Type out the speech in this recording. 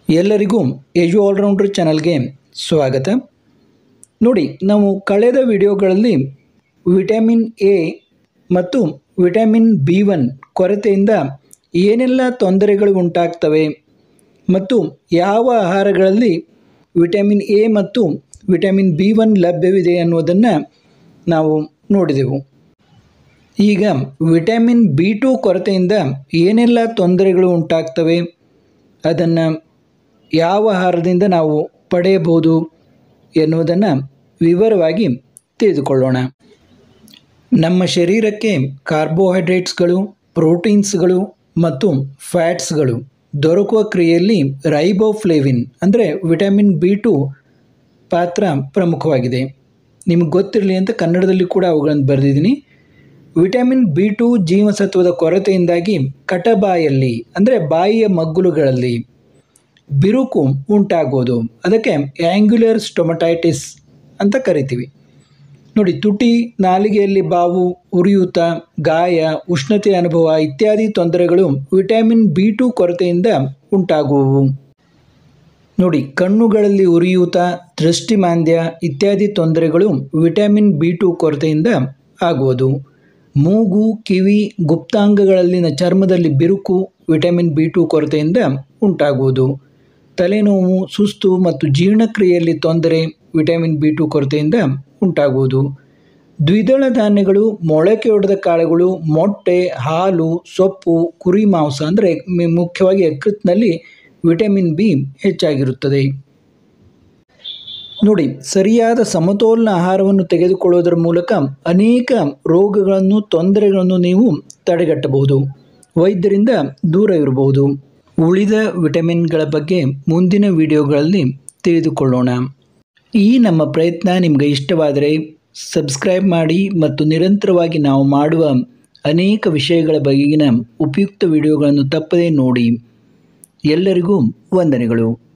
ಎಲ್ಲರಿಗೂ ಎಜು ಆಲ್ರೌಂಡರ್ ಚಾನಲ್ಗೆ ಸ್ವಾಗತ ನೋಡಿ ನಾವು ಕಳೆದ ವಿಡಿಯೋಗಳಲ್ಲಿ ವಿಟಮಿನ್ ಎ ಮತ್ತು ವಿಟಮಿನ್ ಬಿ ಒನ್ ಕೊರತೆಯಿಂದ ಏನೆಲ್ಲ ತೊಂದರೆಗಳು ಉಂಟಾಗ್ತವೆ ಮತ್ತು ಯಾವ ಆಹಾರಗಳಲ್ಲಿ ವಿಟಮಿನ್ ಎ ಮತ್ತು ವಿಟಮಿನ್ ಬಿ ಒನ್ ಲಭ್ಯವಿದೆ ಅನ್ನೋದನ್ನು ನಾವು ನೋಡಿದೆವು ಈಗ ವಿಟಮಿನ್ ಬಿ ಟು ಕೊರತೆಯಿಂದ ಏನೆಲ್ಲ ತೊಂದರೆಗಳು ಉಂಟಾಗ್ತವೆ ಅದನ್ನು ಯಾವ ಆಹಾರದಿಂದ ನಾವು ಪಡೆಯಬಹುದು ಎನ್ನುವುದನ್ನು ವಿವರವಾಗಿ ತಿಳಿದುಕೊಳ್ಳೋಣ ನಮ್ಮ ಶರೀರಕ್ಕೆ ಕಾರ್ಬೋಹೈಡ್ರೇಟ್ಸ್ಗಳು ಪ್ರೋಟೀನ್ಸ್ಗಳು ಮತ್ತು ಫ್ಯಾಟ್ಸ್ಗಳು ದೊರಕುವ ಕ್ರಿಯೆಯಲ್ಲಿ ರೈಬೋಫ್ಲೇವಿನ್ ಅಂದರೆ ವಿಟಮಿನ್ ಬಿ ಟು ಪಾತ್ರ ಪ್ರಮುಖವಾಗಿದೆ ನಿಮಗೆ ಗೊತ್ತಿರಲಿ ಅಂತ ಕನ್ನಡದಲ್ಲಿ ಕೂಡ ಅವುಗಳನ್ನು ಬರೆದಿದ್ದೀನಿ ವಿಟಮಿನ್ ಬಿ ಟು ಜೀವಸತ್ವದ ಕೊರತೆಯಿಂದಾಗಿ ಕಟಬಾಯಲ್ಲಿ ಅಂದರೆ ಬಾಯಿಯ ಮಗ್ಗುಲುಗಳಲ್ಲಿ ಬಿರುಕು ಉಂಟಾಗೋದು ಅದಕ್ಕೆ ಆ್ಯಂಗ್ಯುಲರ್ ಸ್ಟೊಮಟೈಟಿಸ್ ಅಂತ ಕರಿತೀವಿ ನೋಡಿ ತುಟಿ ನಾಲಿಗೆಯಲ್ಲಿ ಬಾವು ಉರಿಯೂತ ಗಾಯ ಉಷ್ಣತೆ ಅನುಭವ ಇತ್ಯಾದಿ ತೊಂದರೆಗಳು ವಿಟಮಿನ್ ಬಿ ಟು ಕೊರತೆಯಿಂದ ಉಂಟಾಗುವವು ನೋಡಿ ಕಣ್ಣುಗಳಲ್ಲಿ ಉರಿಯೂತ ದೃಷ್ಟಿಮಾಂದ್ಯ ಇತ್ಯಾದಿ ತೊಂದರೆಗಳು ವಿಟಮಿನ್ ಬಿ ಟು ಕೊರತೆಯಿಂದ ಆಗುವುದು ಮೂಗು ಕಿವಿ ಗುಪ್ತಾಂಗಗಳಲ್ಲಿನ ಚರ್ಮದಲ್ಲಿ ಬಿರುಕು ವಿಟಮಿನ್ ಬಿ ಟು ಕೊರತೆಯಿಂದ ಉಂಟಾಗುವುದು ತಲೆನೋವು ಸುಸ್ತು ಮತ್ತು ಜೀರ್ಣಕ್ರಿಯೆಯಲ್ಲಿ ತೊಂದರೆ ವಿಟಮಿನ್ ಬಿ ಟು ಕೊರತೆಯಿಂದ ಉಂಟಾಗುವುದು ದ್ವಿದಳ ಧಾನ್ಯಗಳು ಮೊಳಕೆ ಹೊಡೆದ ಕಾಳುಗಳು ಮೊಟ್ಟೆ ಹಾಲು ಸೊಪ್ಪು ಕುರಿ ಮಾಂಸ ಅಂದರೆ ಮುಖ್ಯವಾಗಿ ಯಕೃತ್ನಲ್ಲಿ ವಿಟಮಿನ್ ಬಿ ಹೆಚ್ಚಾಗಿರುತ್ತದೆ ನೋಡಿ ಸರಿಯಾದ ಸಮತೋಲನ ಆಹಾರವನ್ನು ತೆಗೆದುಕೊಳ್ಳುವುದರ ಮೂಲಕ ಅನೇಕ ರೋಗಗಳನ್ನು ತೊಂದರೆಗಳನ್ನು ನೀವು ತಡೆಗಟ್ಟಬಹುದು ವೈದ್ಯರಿಂದ ದೂರ ಇರಬಹುದು ಉಳಿದ ವಿಟಮಿನ್ಗಳ ಬಗ್ಗೆ ಮುಂದಿನ ವಿಡಿಯೋಗಳಲ್ಲಿ ತಿಳಿದುಕೊಳ್ಳೋಣ ಈ ನಮ್ಮ ಪ್ರಯತ್ನ ನಿಮಗೆ ಇಷ್ಟವಾದರೆ ಸಬ್ಸ್ಕ್ರೈಬ್ ಮಾಡಿ ಮತ್ತು ನಿರಂತರವಾಗಿ ನಾವು ಮಾಡುವ ಅನೇಕ ವಿಷಯಗಳ ಬಗೆಗಿನ ಉಪಯುಕ್ತ ವಿಡಿಯೋಗಳನ್ನು ತಪ್ಪದೇ ನೋಡಿ ಎಲ್ಲರಿಗೂ ವಂದನೆಗಳು